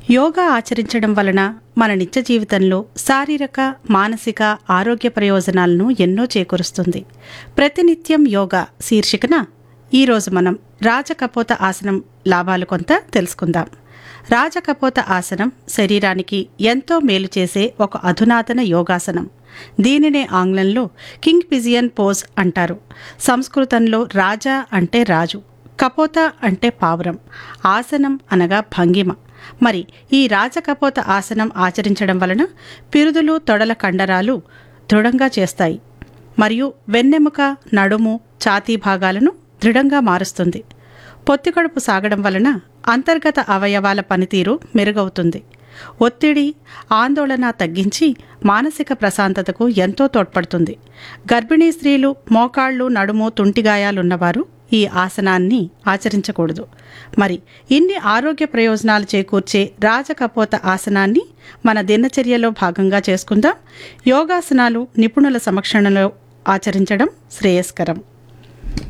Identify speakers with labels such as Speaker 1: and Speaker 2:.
Speaker 1: యోగా ఆచరించడం వలన మన నిత్య జీవితంలో శారీరక మానసిక ఆరోగ్య ప్రయోజనాలను ఎన్నో చేకూరుస్తుంది ప్రతినిత్యం యోగా శీర్షికన ఈరోజు మనం రాజకపోత ఆసనం లాభాలు కొంత తెలుసుకుందాం రాజకపోత ఆసనం శరీరానికి ఎంతో మేలు చేసే ఒక అధునాతన యోగాసనం దీనినే ఆంగ్లంలో కింగ్ పిజియన్ పోజ్ అంటారు సంస్కృతంలో రాజా అంటే రాజు కపోత అంటే పావురం ఆసనం అనగా భంగిమ మరి ఈ రాజకపోత ఆసనం ఆచరించడం వలన పిరుదులు తొడల కండరాలు దృఢంగా చేస్తాయి మరియు వెన్నెముక నడుము ఛాతీ భాగాలను దృఢంగా మారుస్తుంది పొత్తికడుపు సాగడం వలన అంతర్గత అవయవాల పనితీరు మెరుగవుతుంది ఒత్తిడి ఆందోళన తగ్గించి మానసిక ప్రశాంతతకు ఎంతో తోడ్పడుతుంది గర్భిణీ స్త్రీలు మోకాళ్ళు నడుము తుంటి గాయాలున్నవారు ఈ ఆసనాన్ని ఆచరించకూడదు మరి ఇన్ని ఆరోగ్య ప్రయోజనాలు చేకూర్చే రాజకపోత ఆసనాన్ని మన దినచర్యలో భాగంగా చేసుకుందాం యోగాసనాలు నిపుణుల సమక్షంలో ఆచరించడం శ్రేయస్కరం